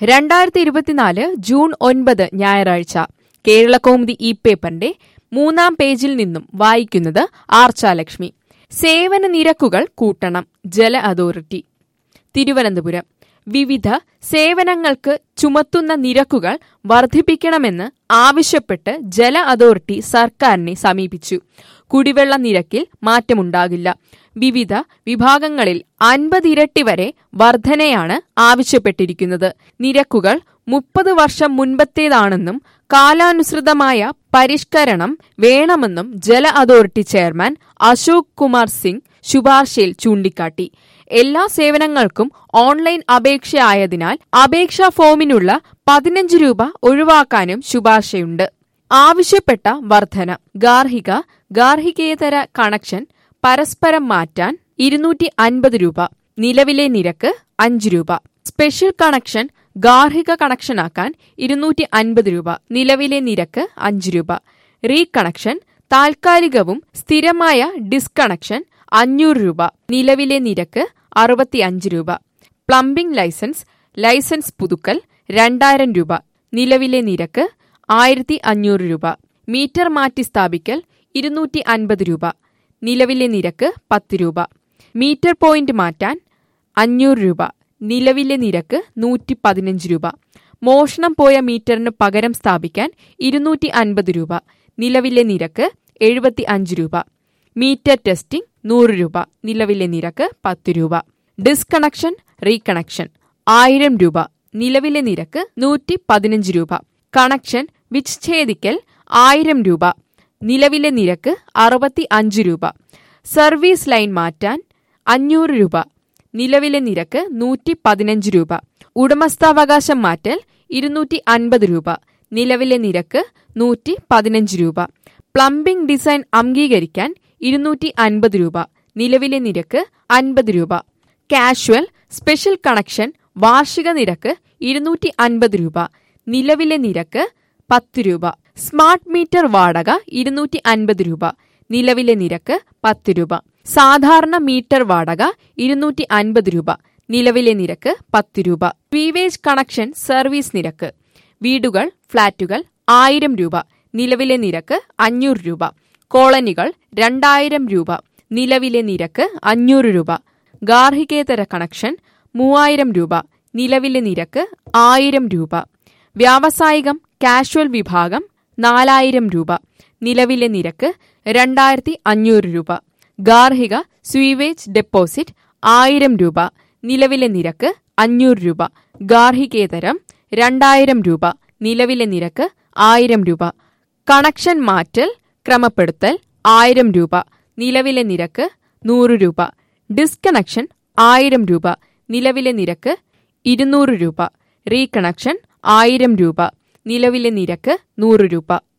രണ്ടായിരത്തി ഇരുപത്തിനാല് ജൂൺ ഒൻപത് ഞായറാഴ്ച കേരളകൗമുദി ഇ പേപ്പറിന്റെ മൂന്നാം പേജിൽ നിന്നും വായിക്കുന്നത് ആർച്ചാലക്ഷ്മി സേവന നിരക്കുകൾ കൂട്ടണം ജല അതോറിറ്റി തിരുവനന്തപുരം വിവിധ സേവനങ്ങൾക്ക് ചുമത്തുന്ന നിരക്കുകൾ വർദ്ധിപ്പിക്കണമെന്ന് ആവശ്യപ്പെട്ട് ജല അതോറിറ്റി സർക്കാരിനെ സമീപിച്ചു കുടിവെള്ള നിരക്കിൽ മാറ്റമുണ്ടാകില്ല വിവിധ വിഭാഗങ്ങളിൽ അൻപത് ഇരട്ടി വരെ വർധനയാണ് ആവശ്യപ്പെട്ടിരിക്കുന്നത് നിരക്കുകൾ മുപ്പത് വർഷം മുൻപത്തേതാണെന്നും കാലാനുസൃതമായ പരിഷ്കരണം വേണമെന്നും ജല അതോറിറ്റി ചെയർമാൻ അശോക് കുമാർ സിംഗ് ശുപാർശയിൽ ചൂണ്ടിക്കാട്ടി എല്ലാ സേവനങ്ങൾക്കും ഓൺലൈൻ അപേക്ഷയായതിനാൽ അപേക്ഷാ ഫോമിനുള്ള പതിനഞ്ച് രൂപ ഒഴിവാക്കാനും ശുപാർശയുണ്ട് ആവശ്യപ്പെട്ട വർധന ഗാർഹിക ഗാർഹികേതര കണക്ഷൻ പരസ്പരം മാറ്റാൻ ഇരുന്നൂറ്റി അൻപത് രൂപ നിലവിലെ നിരക്ക് അഞ്ച് രൂപ സ്പെഷ്യൽ കണക്ഷൻ ഗാർഹിക കണക്ഷനാക്കാൻ ഇരുന്നൂറ്റി അൻപത് രൂപ നിലവിലെ നിരക്ക് അഞ്ച് രൂപ റീകണക്ഷൻ താൽക്കാലികവും സ്ഥിരമായ ഡിസ്കണക്ഷൻ അഞ്ഞൂറ് രൂപ നിലവിലെ നിരക്ക് അറുപത്തി അഞ്ച് രൂപ പ്ലംബിംഗ് ലൈസൻസ് ലൈസൻസ് പുതുക്കൽ രണ്ടായിരം രൂപ നിലവിലെ നിരക്ക് ആയിരത്തി അഞ്ഞൂറ് രൂപ മീറ്റർ മാറ്റി സ്ഥാപിക്കൽ ഇരുന്നൂറ്റി അൻപത് രൂപ നിലവിലെ നിരക്ക് പത്ത് രൂപ മീറ്റർ പോയിന്റ് മാറ്റാൻ അഞ്ഞൂറ് രൂപ നിലവിലെ നിരക്ക് നൂറ്റി പതിനഞ്ച് രൂപ മോഷണം പോയ മീറ്ററിന് പകരം സ്ഥാപിക്കാൻ ഇരുന്നൂറ്റി അൻപത് രൂപ നിലവിലെ നിരക്ക് എഴുപത്തി അഞ്ച് രൂപ മീറ്റർ ടെസ്റ്റിംഗ് നൂറ് രൂപ നിലവിലെ നിരക്ക് പത്ത് രൂപ ഡിസ്കണക്ഷൻ റീകണക്ഷൻ ആയിരം രൂപ നിലവിലെ നിരക്ക് നൂറ്റി പതിനഞ്ച് രൂപ കണക്ഷൻ വിച്ഛേദിക്കൽ ആയിരം രൂപ നിലവിലെ നിരക്ക് അറുപത്തി അഞ്ച് രൂപ സർവീസ് ലൈൻ മാറ്റാൻ അഞ്ഞൂറ് രൂപ നിലവിലെ നിരക്ക് നൂറ്റി പതിനഞ്ച് രൂപ ഉടമസ്ഥാവകാശം മാറ്റൽ ഇരുന്നൂറ്റി അൻപത് രൂപ നിലവിലെ നിരക്ക് നൂറ്റി പതിനഞ്ച് രൂപ പ്ലംബിംഗ് ഡിസൈൻ അംഗീകരിക്കാൻ ഇരുന്നൂറ്റി അൻപത് രൂപ നിലവിലെ നിരക്ക് അൻപത് രൂപ കാഷ്വൽ സ്പെഷ്യൽ കണക്ഷൻ വാർഷിക നിരക്ക് ഇരുന്നൂറ്റി അൻപത് രൂപ നിലവിലെ നിരക്ക് പത്ത് രൂപ സ്മാർട്ട് മീറ്റർ വാടക ഇരുന്നൂറ്റി അൻപത് രൂപ നിലവിലെ നിരക്ക് പത്ത് രൂപ സാധാരണ മീറ്റർ വാടക ഇരുന്നൂറ്റി അൻപത് രൂപ നിലവിലെ നിരക്ക് പത്ത് രൂപ വീവേജ് കണക്ഷൻ സർവീസ് നിരക്ക് വീടുകൾ ഫ്ളാറ്റുകൾ ആയിരം രൂപ നിലവിലെ നിരക്ക് അഞ്ഞൂറ് രൂപ കോളനികൾ രണ്ടായിരം രൂപ നിലവിലെ നിരക്ക് അഞ്ഞൂറ് രൂപ ഗാർഹികേതര കണക്ഷൻ മൂവായിരം രൂപ നിലവിലെ നിരക്ക് ആയിരം രൂപ വ്യാവസായികം കാഷ്വൽ വിഭാഗം നാലായിരം രൂപ നിലവിലെ നിരക്ക് രണ്ടായിരത്തി അഞ്ഞൂറ് രൂപ ഗാർഹിക സ്വീവേജ് ഡെപ്പോസിറ്റ് ആയിരം രൂപ നിലവിലെ നിരക്ക് അഞ്ഞൂറ് രൂപ ഗാർഹികേതരം രണ്ടായിരം രൂപ നിലവിലെ നിരക്ക് ആയിരം രൂപ കണക്ഷൻ മാറ്റൽ ക്രമപ്പെടുത്തൽ ആയിരം രൂപ നിലവിലെ നിരക്ക് നൂറ് രൂപ ഡിസ്കണക്ഷൻ ആയിരം രൂപ നിലവിലെ നിരക്ക് ഇരുന്നൂറ് രൂപ റീകണക്ഷൻ ആയിരം രൂപ നിലവിലെ നിരക്ക് നൂറ് രൂപ